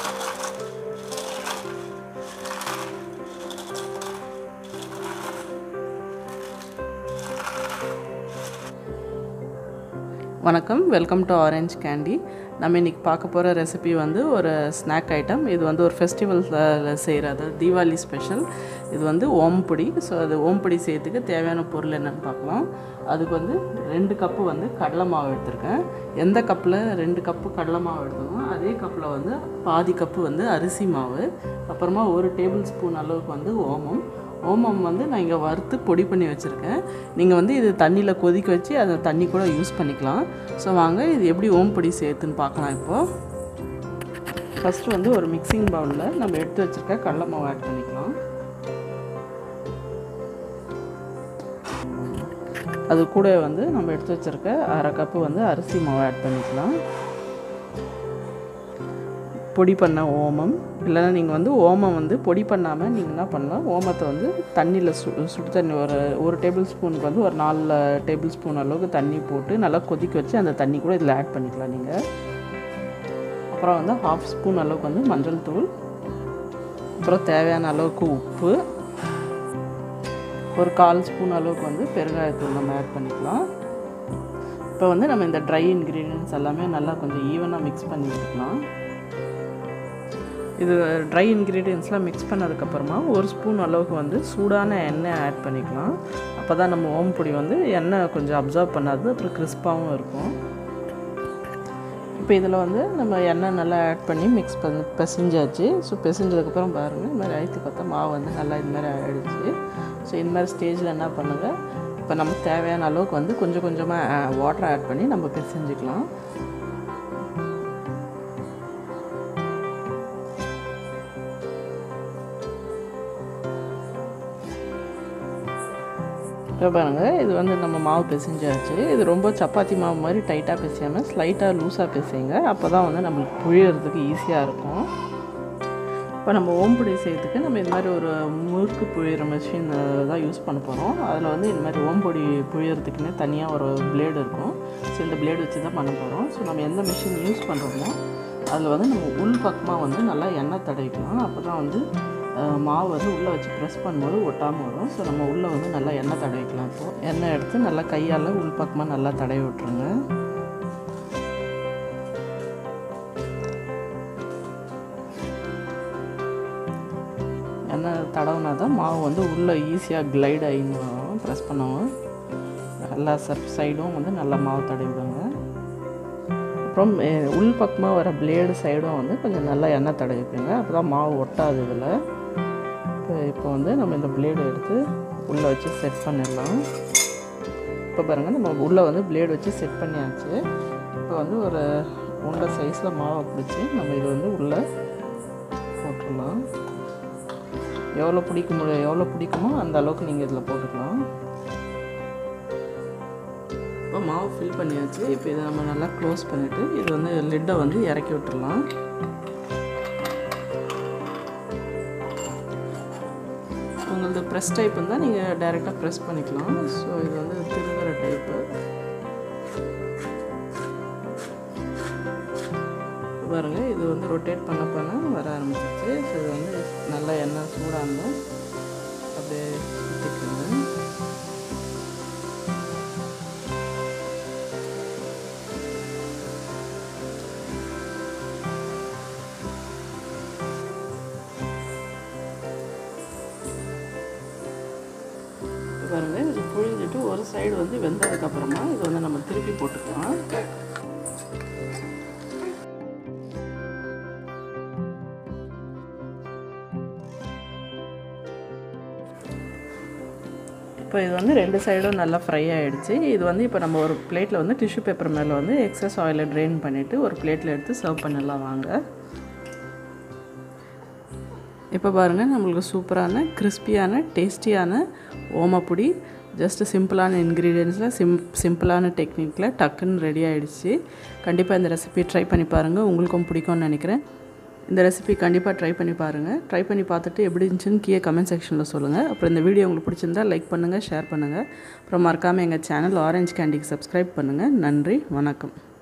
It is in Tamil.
வணக்கம் வெல்கம் டு ஆரஞ்ச் கேண்டி நம்ம இன்றைக்கி பார்க்க போகிற ரெசிபி வந்து ஒரு ஸ்நாக் ஐட்டம் இது வந்து ஒரு ஃபெஸ்டிவல்ஸில் செய்கிறது தீபாவளி ஸ்பெஷல் இது வந்து ஓம்பொடி ஸோ அது ஓம்பொடி செய்யறதுக்கு தேவையான பொருள் என்னென்னு பார்க்கலாம் அதுக்கு வந்து ரெண்டு கப்பு வந்து கடலை மாவு எடுத்திருக்கேன் எந்த கப்பில் ரெண்டு கப்பு கடலை மாவு எடுத்தோமோ அதே கப்பில் வந்து பாதி கப்பு வந்து அரிசி மாவு அப்புறமா ஒரு டேபிள் ஸ்பூன் அளவுக்கு வந்து ஓமம் ஓமம் வந்து நான் இங்கே வறுத்து பொடி பண்ணி வச்சுருக்கேன் நீங்கள் வந்து இது தண்ணியில் கொதிக்க வச்சு அதை தண்ணி கூட யூஸ் பண்ணிக்கலாம் ஸோ வாங்க இது எப்படி ஓம் பொடி சேர்த்துன்னு பார்க்கலாம் இப்போது ஃபஸ்ட்டு வந்து ஒரு மிக்சிங் பவுலில் நம்ம எடுத்து வச்சுருக்க கடலை மாவு ஆட் பண்ணிக்கலாம் அது கூட வந்து நம்ம எடுத்து வச்சுருக்க அரை கப்பு வந்து அரிசி மாவு ஆட் பண்ணிக்கலாம் பொடி பண்ண ஓமம் இல்லைன்னா நீங்கள் வந்து ஓமம் வந்து பொடி பண்ணாமல் நீங்கள் என்ன பண்ணலாம் ஓமத்தை வந்து தண்ணியில் சு சுடு தண்ணி ஒரு ஒரு டேபிள் ஸ்பூனுக்கு வந்து ஒரு நாலு டேபிள் ஸ்பூன் அளவுக்கு தண்ணி போட்டு நல்லா கொதிக்க வச்சு அந்த தண்ணி கூட இதில் ஆட் பண்ணிக்கலாம் நீங்கள் அப்புறம் வந்து ஹாஃப் ஸ்பூன் அளவுக்கு வந்து மஞ்சள் தூள் அப்புறம் தேவையான அளவுக்கு உப்பு ஒரு கால் ஸ்பூன் அளவுக்கு வந்து பெருங்காயத்தூள் நம்ம ஆட் பண்ணிக்கலாம் இப்போ வந்து நம்ம இந்த ட்ரை இன்க்ரீடியன்ஸ் எல்லாமே நல்லா கொஞ்சம் ஈவனாக மிக்ஸ் பண்ணி விட்டுக்கலாம் இது ட்ரை இன்க்ரீடியன்ஸ்லாம் மிக்ஸ் பண்ணதுக்கப்புறமா ஒரு ஸ்பூன் அளவுக்கு வந்து சூடான எண்ணெய் ஆட் பண்ணிக்கலாம் அப்போ தான் நம்ம ஓம் பொடி வந்து எண்ணெய் கொஞ்சம் அப்சர்வ் பண்ணாது அப்புறம் கிறிஸ்பாகவும் இருக்கும் இப்போ இதில் வந்து நம்ம எண்ணெய் நல்லா ஆட் பண்ணி மிக்ஸ் பண்ணி பிசைஞ்சாச்சு ஸோ பிசைஞ்சதுக்கப்புறம் பாருங்கள் இது மாதிரி அழுத்தி பார்த்தா மாவு வந்து நல்லா இது மாதிரி ஆகிடுச்சு ஸோ இந்த மாதிரி ஸ்டேஜில் என்ன பண்ணுங்கள் இப்போ நமக்கு தேவையான அளவுக்கு வந்து கொஞ்சம் கொஞ்சமாக வாட்டர் ஆட் பண்ணி நம்ம பிசைஞ்சிக்கலாம் இப்போ பாருங்கள் இது வந்து நம்ம மாவு பிசைஞ்சாச்சு இது ரொம்ப சப்பாத்தி மாவு மாதிரி டைட்டாக பிசையாமல் ஸ்லைட்டாக லூஸாக பிசைங்க அப்போ தான் வந்து நம்மளுக்கு புழியறதுக்கு ஈஸியாக இருக்கும் இப்போ நம்ம ஓம்புடி செய்யறதுக்கு நம்ம இது மாதிரி ஒரு முறுக்கு புழியிற மிஷின் தான் யூஸ் பண்ண போகிறோம் அதில் வந்து இந்த மாதிரி ஓம்பொடி புழியறதுக்குன்னே தனியாக ஒரு பிளேடு இருக்கும் ஸோ இந்த பிளேடு வச்சு தான் பண்ண போகிறோம் ஸோ நம்ம எந்த மிஷின் யூஸ் பண்ணுறோமோ அதில் வந்து நம்ம உள் பக்கமாக வந்து நல்லா எண்ணெய் தடவிக்கலாம் அப்போ தான் வந்து மாவு வந்து உள்ளே வச்சு ப்ரெஸ் பண்ணும்போது ஒட்டாமல் வரும் ஸோ நம்ம உள்ளே வந்து நல்லா எண்ணெய் தடவிக்கலாம் இப்போது எண்ணெய் எடுத்து நல்லா கையால் உள் பக்கமாக நல்லா தடவி விட்ருங்க எண்ணெய் தடவுனா தான் மாவு வந்து உள்ளே ஈஸியாக கிளைட் ஆகின்னு வரும் ப்ரெஸ் பண்ணவும் எல்லா சப் சைடும் வந்து நல்லா மாவு தடவிடுங்க அப்புறம் உள் பக்கமாக வர பிளேடு சைடும் வந்து கொஞ்சம் நல்லா எண்ணெய் தடவிக்குங்க அப்போ தான் மாவு ஒட்டாது இதில் இப்போ இப்போ வந்து நம்ம இந்த பிளேடு எடுத்து உள்ளே வச்சு செட் பண்ணிடலாம் இப்போ பாருங்கள் நம்ம உள்ளே வந்து பிளேடு வச்சு செட் பண்ணியாச்சு இப்போ வந்து ஒரு உண்டை சைஸில் மாவை பிடிச்சி நம்ம இது வந்து உள்ளே போட்டுடலாம் எவ்வளோ பிடிக்க முடியும் எவ்வளோ பிடிக்குமோ அந்த அளவுக்கு நீங்கள் இதில் போட்டுக்கலாம் இப்போ மாவு ஃபில் பண்ணியாச்சு இப்போ இதை நம்ம நல்லா க்ளோஸ் பண்ணிவிட்டு இது வந்து லிட்டை வந்து இறக்கி விட்டுடலாம் உங்களது ப்ரெஸ் டைப் இருந்தால் நீங்கள் டைரெக்டாக ப்ரெஸ் பண்ணிக்கலாம் ஸோ இது வந்து திருகிற டைப்பு பாருங்கள் இது வந்து ரொட்டேட் பண்ண பண்ண வர ஆரம்பிச்சிச்சு ஸோ இது வந்து நல்லா எண்ணெய் சூடாக இருந்தால் அப்படியே சுற்றிக்கோங்க பாருங்கள் இது புழிஞ்சிட்டு ஒரு சைடு வந்து வெந்ததுக்கப்புறமா இது வந்து நம்ம திருப்பி போட்டுக்கலாம் இப்போ இது வந்து ரெண்டு சைடும் நல்லா ஃப்ரை ஆகிடுச்சு இது வந்து இப்போ நம்ம ஒரு பிளேட்டில் வந்து டிஷ்யூ பேப்பர் மேலே வந்து எக்ஸஸ் ஆயிலை ட்ரெயின் பண்ணிவிட்டு ஒரு பிளேட்டில் எடுத்து சர்வ் பண்ணிடலாம் வாங்க இப்போ பாருங்கள் நம்மளுக்கு சூப்பரான கிறிஸ்பியான டேஸ்டியான ஓமப்பொடி ஜஸ்ட் சிம்பிளான இன்க்ரீடியன்ஸில் சிம் சிம்பிளான டெக்னிக்கில் டக்குன்னு ரெடி ஆகிடுச்சு கண்டிப்பாக இந்த ரெசிபி ட்ரை பண்ணி பாருங்கள் உங்களுக்கும் பிடிக்கும்னு நினைக்கிறேன் இந்த ரெசிபி கண்டிப்பாக ட்ரை பண்ணி பாருங்கள் ட்ரை பண்ணி பார்த்துட்டு எப்படி இருந்துச்சுன்னு கீழே கமெண்ட் செக்ஷனில் சொல்லுங்கள் அப்புறம் இந்த வீடியோ உங்களுக்கு பிடிச்சிருந்தா லைக் பண்ணுங்கள் ஷேர் பண்ணுங்கள் அப்புறம் மறக்காமல் எங்கள் சேனல் ஆரஞ்ச் கேண்டிக்கு சப்ஸ்கிரைப் பண்ணுங்கள் நன்றி வணக்கம்